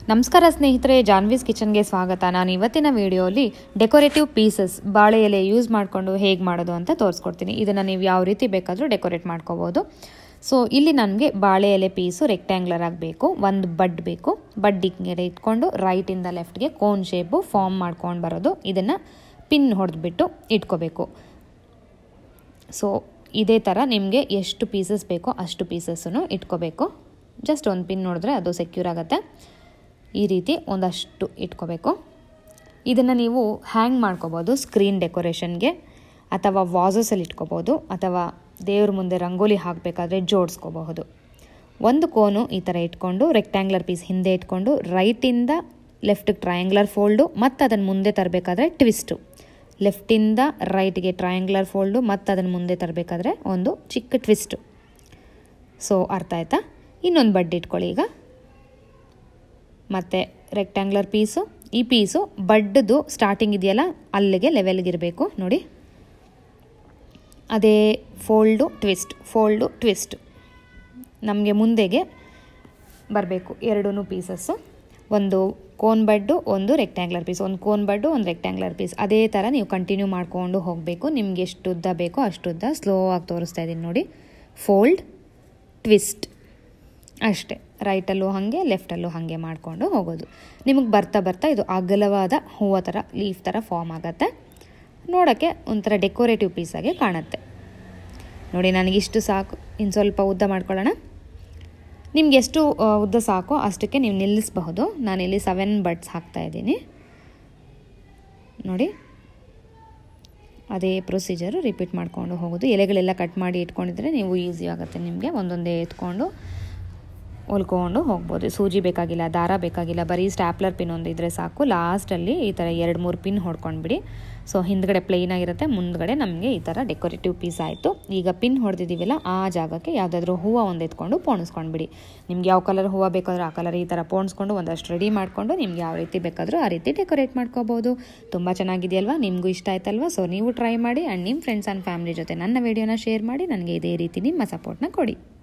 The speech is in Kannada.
ನಮಸ್ಕಾರ ಸ್ನೇಹಿತರೆ ಜಾನ್ವೀಸ್ ಕಿಚನ್ಗೆ ಸ್ವಾಗತ ನಾನು ಇವತ್ತಿನ ವಿಡಿಯೋಲಿ ಡೆಕೋರೇಟಿವ್ ಪೀಸಸ್ ಬಾಳೆ ಎಲೆ ಯೂಸ್ ಮಾಡಿಕೊಂಡು ಹೇಗೆ ಮಾಡೋದು ಅಂತ ತೋರಿಸ್ಕೊಡ್ತೀನಿ ಇದನ್ನು ನೀವು ಯಾವ ರೀತಿ ಬೇಕಾದರೂ ಡೆಕೋರೇಟ್ ಮಾಡ್ಕೋಬೋದು ಸೊ ಇಲ್ಲಿ ನನಗೆ ಬಾಳೆ ಎಲೆ ಪೀಸು ರೆಕ್ಟ್ಯಾಂಗ್ಲರ್ ಆಗಬೇಕು ಒಂದು ಬಡ್ ಬೇಕು ಬಡ್ ಹಿಂಗೆ ಇಟ್ಕೊಂಡು ರೈಟಿಂದ ಲೆಫ್ಟ್ಗೆ ಕೋನ್ ಶೇಪು ಫಾರ್ಮ್ ಮಾಡ್ಕೊಂಡು ಬರೋದು ಇದನ್ನು ಪಿನ್ ಹೊಡೆದ್ಬಿಟ್ಟು ಇಟ್ಕೋಬೇಕು ಸೊ ಇದೇ ಥರ ನಿಮಗೆ ಎಷ್ಟು ಪೀಸಸ್ ಬೇಕೋ ಅಷ್ಟು ಪೀಸಸ್ಸನ್ನು ಇಟ್ಕೋಬೇಕು ಜಸ್ಟ್ ಒಂದು ಪಿನ್ ನೋಡಿದ್ರೆ ಅದು ಸೆಕ್ಯೂರ್ ಆಗುತ್ತೆ ಈ ರೀತಿ ಒಂದಷ್ಟು ಇಟ್ಕೋಬೇಕು ಇದನ್ನು ನೀವು ಹ್ಯಾಂಗ್ ಮಾಡ್ಕೋಬೋದು ಸ್ಕ್ರೀನ್ ಡೆಕೋರೇಷನ್ಗೆ ಅಥವಾ ವಾಸಸಲ್ಲಿ ಇಟ್ಕೋಬೋದು ಅಥವಾ ದೇವ್ರ ಮುಂದೆ ರಂಗೋಲಿ ಹಾಕಬೇಕಾದ್ರೆ ಜೋಡಿಸ್ಕೋಬಹುದು ಒಂದು ಕೋನು ಈ ಥರ ಇಟ್ಕೊಂಡು ರೆಕ್ಟ್ಯಾಂಗ್ಲರ್ ಪೀಸ್ ಹಿಂದೆ ಇಟ್ಕೊಂಡು ರೈಟಿಂದ ಲೆಫ್ಟಿಗೆ ಟ್ರಯಾಂಗ್ಲರ್ ಫೋಲ್ಡು ಮತ್ತು ಅದನ್ನು ಮುಂದೆ ತರಬೇಕಾದ್ರೆ ಟ್ವಿಸ್ಟು ಲೆಫ್ಟಿಂದ ರೈಟ್ಗೆ ಟ್ರಯಾಂಗ್ಲರ್ ಫೋಲ್ಡು ಮತ್ತು ಅದನ್ನು ಮುಂದೆ ತರಬೇಕಾದ್ರೆ ಒಂದು ಚಿಕ್ಕ ಟ್ವಿಸ್ಟು ಸೊ ಅರ್ಥ ಆಯ್ತಾ ಇನ್ನೊಂದು ಬಡ್ಡಿ ಇಟ್ಕೊಳ್ಳಿ ಈಗ ಮತ್ತು ರೆಕ್ಟ್ಯಾಂಗ್ಲರ್ ಪೀಸು ಈ ಪೀಸು ಬಡ್ಡದು ಸ್ಟಾರ್ಟಿಂಗ್ ಇದೆಯಲ್ಲ ಅಲ್ಲಿಗೆ ಲೆವೆಲ್ಗಿರಬೇಕು ನೋಡಿ ಅದೇ ಫೋಲ್ಡು ಟ್ವಿಸ್ಟ್ ಫೋಲ್ಡು ಟ್ವಿಸ್ಟ್ ನಮಗೆ ಮುಂದೆಗೆ ಬರಬೇಕು ಎರಡೂ ಪೀಸಸ್ಸು ಒಂದು ಕೋನ್ ಬಡ್ಡು ಒಂದು ರೆಕ್ಟ್ಯಾಂಗ್ಲರ್ ಪೀಸ್ ಒಂದು ಕೋನ್ ಬಡ್ಡು ಒಂದು ರೆಕ್ಟ್ಯಾಂಗ್ಲರ್ ಪೀಸ್ ಅದೇ ಥರ ನೀವು ಕಂಟಿನ್ಯೂ ಮಾಡ್ಕೊಂಡು ಹೋಗಬೇಕು ನಿಮ್ಗೆ ಎಷ್ಟು ಉದ್ದ ಬೇಕೋ ಅಷ್ಟು ಉದ್ದ ಸ್ಲೋ ಆಗಿ ತೋರಿಸ್ತಾ ಇದ್ದೀನಿ ನೋಡಿ ಫೋಲ್ಡ್ ಟ್ವಿಸ್ಟ್ ಅಷ್ಟೇ ರೈಟಲ್ಲೂ ಹಾಗೆ ಲೆಫ್ಟಲ್ಲೂ ಹಾಗೆ ಮಾಡಿಕೊಂಡು ಹೋಗೋದು ನಿಮಗೆ ಬರ್ತಾ ಬರ್ತಾ ಇದು ಅಗಲವಾದ ಹೂವು ಥರ ಲೀಫ್ ಥರ ಫಾರ್ಮ್ ಆಗುತ್ತೆ ನೋಡೋಕ್ಕೆ ಒಂಥರ ಡೆಕೋರೇಟಿವ್ ಪೀಸಾಗೆ ಕಾಣುತ್ತೆ ನೋಡಿ ನನಗಿಷ್ಟು ಸಾಕು ಇನ್ನು ಸ್ವಲ್ಪ ಉದ್ದ ಮಾಡ್ಕೊಳ್ಳೋಣ ನಿಮ್ಗೆ ಎಷ್ಟು ಉದ್ದ ಸಾಕೋ ಅಷ್ಟಕ್ಕೆ ನೀವು ನಿಲ್ಲಿಸಬಹುದು ನಾನಿಲ್ಲಿ ಸೆವೆನ್ ಬಡ್ಸ್ ಹಾಕ್ತಾಯಿದ್ದೀನಿ ನೋಡಿ ಅದೇ ಪ್ರೊಸೀಜರು ರಿಪೀಟ್ ಮಾಡ್ಕೊಂಡು ಹೋಗೋದು ಎಲೆಗಳೆಲ್ಲ ಕಟ್ ಮಾಡಿ ಇಟ್ಕೊಂಡಿದ್ರೆ ನೀವು ಈಸಿ ಆಗುತ್ತೆ ನಿಮಗೆ ಒಂದೊಂದೇ ಎತ್ಕೊಂಡು ಹೊಲ್ಕೊಂಡು ಹೋಗ್ಬೋದು ಸೂಜಿ ಬೇಕಾಗಿಲ್ಲ ದಾರ ಬೇಕಾಗಿಲ್ಲ ಬರೀ ಸ್ಟ್ಯಾಪ್ಲರ್ ಪಿನ್ ಒಂದು ಇದ್ದರೆ ಸಾಕು ಲಾಸ್ಟಲ್ಲಿ ಈ ಥರ ಎರಡು ಮೂರು ಪಿನ್ ಹೊಡ್ಕೊಂಡ್ಬಿಡಿ ಸೊ ಹಿಂದ್ಗಡೆ ಪ್ಲೇನ್ ಆಗಿರುತ್ತೆ ಮುಂದ್ಗಡೆ ನಮಗೆ ಈ ಥರ ಡೆಕೋರೇಟಿವ್ ಪೀಸ್ ಆಯಿತು ಈಗ ಪಿನ್ ಹೊಡೆದಿದ್ದೀವಲ್ಲ ಆ ಜಾಗಕ್ಕೆ ಯಾವುದಾದ್ರೂ ಹೂವು ಒಂದು ಎತ್ಕೊಂಡು ಪೋಣಿಸ್ಕೊಂಡ್ಬಿಡಿ ನಿಮ್ಗೆ ಯಾವ ಕಲರ್ ಹೂವು ಬೇಕಾದರೂ ಆ ಕಲರ್ ಈ ಥರ ಪೋಣಿಸ್ಕೊಂಡು ಒಂದಷ್ಟು ರೆಡಿ ಮಾಡಿಕೊಂಡು ನಿಮ್ಗೆ ಯಾವ ರೀತಿ ಬೇಕಾದರೂ ಆ ರೀತಿ ಡೆಕೋರೇಟ್ ಮಾಡ್ಕೋಬೋದು ತುಂಬ ಚೆನ್ನಾಗಿದೆಯಲ್ವಾ ನಿಮಗೂ ಇಷ್ಟ ಆಯ್ತಲ್ವಾ ಸೊ ನೀವು ಟ್ರೈ ಮಾಡಿ ಆ್ಯಂಡ್ ನಿಮ್ಮ ಫ್ರೆಂಡ್ಸ್ ಆ್ಯಂಡ್ ಫ್ಯಾಮಿಲಿ ಜೊತೆ ನನ್ನ ವೀಡಿಯೋನ ಶೇರ್ ಮಾಡಿ ನನಗೆ ಇದೇ ರೀತಿ ನಿಮ್ಮ ಸಪೋರ್ಟ್ನ ಕೊಡಿ